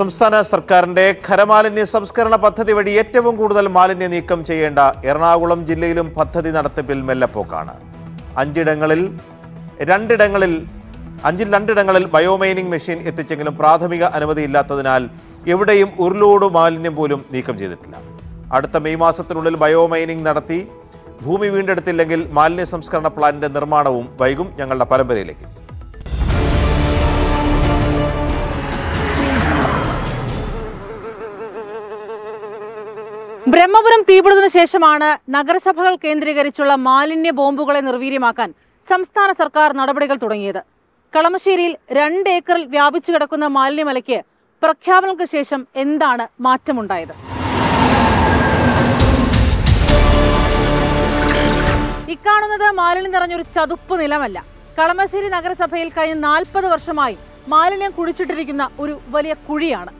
സംസ്ഥാന സർക്കാരിന്റെ ഖരമാലിന്യ സംസ്കരണ പദ്ധതി വഴി ഏറ്റവും കൂടുതൽ മാലിന്യ നീക്കം ചെയ്യേണ്ട എറണാകുളം ജില്ലയിലും പദ്ധതി നടത്തിപ്പിൽ മെല്ലപ്പോക്കാണ് അഞ്ചിടങ്ങളിൽ രണ്ടിടങ്ങളിൽ അഞ്ചിൽ രണ്ടിടങ്ങളിൽ ബയോമൈനിങ് മെഷീൻ എത്തിച്ചെങ്കിലും പ്രാഥമിക അനുമതി ഇല്ലാത്തതിനാൽ എവിടെയും ഒരു ലോഡ് മാലിന്യം പോലും നീക്കം ചെയ്തിട്ടില്ല അടുത്ത മെയ് മാസത്തിനുള്ളിൽ ബയോമൈനിങ് നടത്തി ഭൂമി വീണ്ടെടുത്തില്ലെങ്കിൽ മാലിന്യ സംസ്കരണ പ്ലാന്റിന്റെ നിർമ്മാണവും വൈകും ഞങ്ങളുടെ പരമ്പരയിലേക്ക് ബ്രഹ്മപുരം തീപിടുത്തതിനു ശേഷമാണ് നഗരസഭകൾ കേന്ദ്രീകരിച്ചുള്ള മാലിന്യ ബോംബുകളെ നിർവീര്യമാക്കാൻ സംസ്ഥാന സർക്കാർ നടപടികൾ തുടങ്ങിയത് കളമശ്ശേരിയിൽ രണ്ട് ഏക്കറിൽ വ്യാപിച്ചു കിടക്കുന്ന മാലിന്യമലയ്ക്ക് പ്രഖ്യാപനങ്ങൾക്ക് ശേഷം എന്താണ് മാറ്റമുണ്ടായത് ഇക്കാണുന്നത് മാലിന്യം നിറഞ്ഞൊരു ചതുപ്പ് നിലമല്ല കളമശ്ശേരി നഗരസഭയിൽ കഴിഞ്ഞ നാൽപ്പത് വർഷമായി മാലിന്യം കുഴിച്ചിട്ടിരിക്കുന്ന ഒരു വലിയ കുഴിയാണ്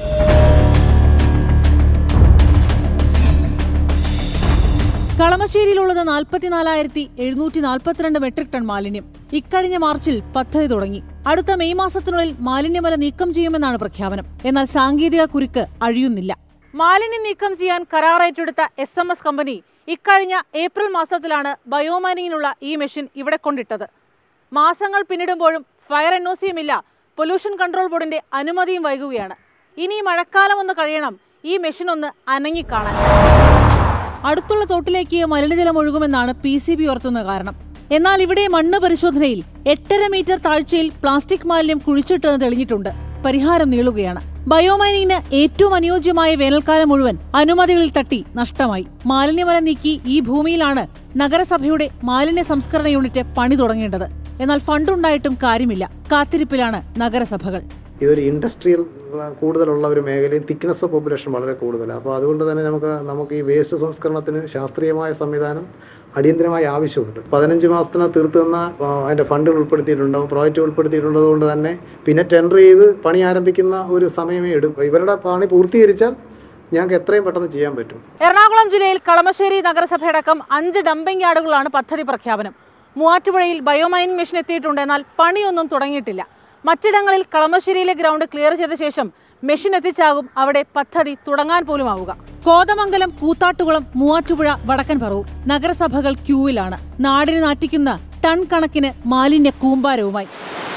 കളമശ്ശേരിയിലുള്ളത് നാൽപ്പത്തിനാലായിരത്തി എഴുന്നൂറ്റി നാൽപ്പത്തിരണ്ട് മെട്രിക് ടൺ മാലിന്യം ഇക്കഴിഞ്ഞ മാർച്ചിൽ പദ്ധതി തുടങ്ങി അടുത്ത മെയ് മാസത്തിനുള്ളിൽ മാലിന്യമല നീക്കം ചെയ്യുമെന്നാണ് പ്രഖ്യാപനം എന്നാൽ സാങ്കേതിക കുരുക്ക് അഴിയുന്നില്ല മാലിന്യം നീക്കം ചെയ്യാൻ കരാർ ഏറ്റെടുത്ത എസ് എം എസ് കമ്പനി ഇക്കഴിഞ്ഞ ഏപ്രിൽ മാസത്തിലാണ് ബയോമൈനിങ്ങിനുള്ള ഈ മെഷീൻ ഇവിടെ കൊണ്ടിട്ടത് മാസങ്ങൾ പിന്നിടുമ്പോഴും ഫയർ എൻ ഒ സിയും ഇല്ല പൊല്യൂഷൻ കൺട്രോൾ ബോർഡിന്റെ അനുമതിയും വൈകുകയാണ് ഇനി മഴക്കാലം ഒന്ന് കഴിയണം ഈ മെഷീൻ ഒന്ന് അനങ്ങിക്കാണാൻ അടുത്തുള്ള തോട്ടിലേക്ക് മലിനജലം ഒഴുകുമെന്നാണ് പി സി ബി ഉയർത്തുന്ന കാരണം എന്നാൽ ഇവിടെ മണ്ണ് പരിശോധനയിൽ എട്ടര മീറ്റർ താഴ്ചയിൽ പ്ലാസ്റ്റിക് മാലിന്യം കുഴിച്ചിട്ടെന്ന് തെളിഞ്ഞിട്ടുണ്ട് പരിഹാരം നീളുകയാണ് ബയോമൈനിങ്ങിന് ഏറ്റവും അനുയോജ്യമായ വേനൽക്കാലം മുഴുവൻ അനുമതികളിൽ തട്ടി നഷ്ടമായി മാലിന്യമല നീക്കി ഈ ഭൂമിയിലാണ് നഗരസഭയുടെ മാലിന്യ സംസ്കരണ യൂണിറ്റ് പണി തുടങ്ങേണ്ടത് എന്നാൽ ഫണ്ടുണ്ടായിട്ടും കാര്യമില്ല കാത്തിരിപ്പിലാണ് നഗരസഭകൾ ഇതൊരു ഇൻഡസ്ട്രിയൽ കൂടുതലുള്ള ഒരു മേഖലയും തിക്നെസ് ഓഫ് പോപ്പുലേഷൻ വളരെ കൂടുതലാണ് അപ്പോൾ അതുകൊണ്ട് തന്നെ നമുക്ക് നമുക്ക് ഈ വേസ്റ്റ് സംസ്കരണത്തിന് ശാസ്ത്രീയമായ സംവിധാനം അടിയന്തരമായ ആവശ്യമുണ്ട് പതിനഞ്ച് മാസത്തിന് തീർത്ത് തന്ന ആ, അതിൻ്റെ ഫണ്ടുകൾ ഉൾപ്പെടുത്തിയിട്ടുണ്ടാവും പ്രോജക്റ്റ് ഉൾപ്പെടുത്തിയിട്ടുള്ളത് കൊണ്ട് തന്നെ പിന്നെ ടെൻഡർ ചെയ്ത് പണി ആരംഭിക്കുന്ന ഒരു സമയമേ എടുക്കും ഇവരുടെ പണി പൂർത്തീകരിച്ചാൽ ഞങ്ങൾക്ക് എത്രയും പെട്ടെന്ന് ചെയ്യാൻ പറ്റും എറണാകുളം ജില്ലയിൽ കളമശ്ശേരി നഗരസഭയടക്കം അഞ്ച് ഡംപിംഗ് യാർഡുകളാണ് പദ്ധതി പ്രഖ്യാപനം മൂവാറ്റുപുഴയിൽ ബയോമൈനിങ് മെഷീൻ എത്തിയിട്ടുണ്ട് എന്നാൽ പണിയൊന്നും തുടങ്ങിയിട്ടില്ല മറ്റിടങ്ങളിൽ കളമശ്ശേരിയിലെ ഗ്രൗണ്ട് ക്ലിയർ ചെയ്ത ശേഷം മെഷീൻ എത്തിച്ചാകും അവിടെ പദ്ധതി തുടങ്ങാൻ പോലും ആവുക കോതമംഗലം കൂത്താട്ടുകുളം മൂവാറ്റുപുഴ വടക്കൻ പറവൂർ നഗരസഭകൾ ക്യൂവിലാണ് നാടിനെ നാട്ടിക്കുന്ന ടൺ കണക്കിന് മാലിന്യ കൂമ്പാരവുമായി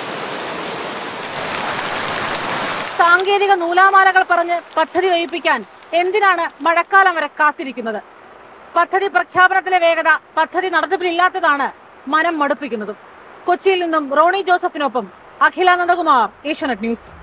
സാങ്കേതിക നൂലാമാലകൾ പറഞ്ഞ് പദ്ധതി വഹിപ്പിക്കാൻ എന്തിനാണ് മഴക്കാലം വരെ കാത്തിരിക്കുന്നത് പദ്ധതി പ്രഖ്യാപനത്തിലെ വേഗത പദ്ധതി നടത്തിപ്പിലില്ലാത്തതാണ് മനം മടുപ്പിക്കുന്നതും കൊച്ചിയിൽ നിന്നും റോണി ജോസഫിനൊപ്പം അഖില നന്ദകുമാർ ഏഷ്യാനെറ്റ് ന്യൂസ്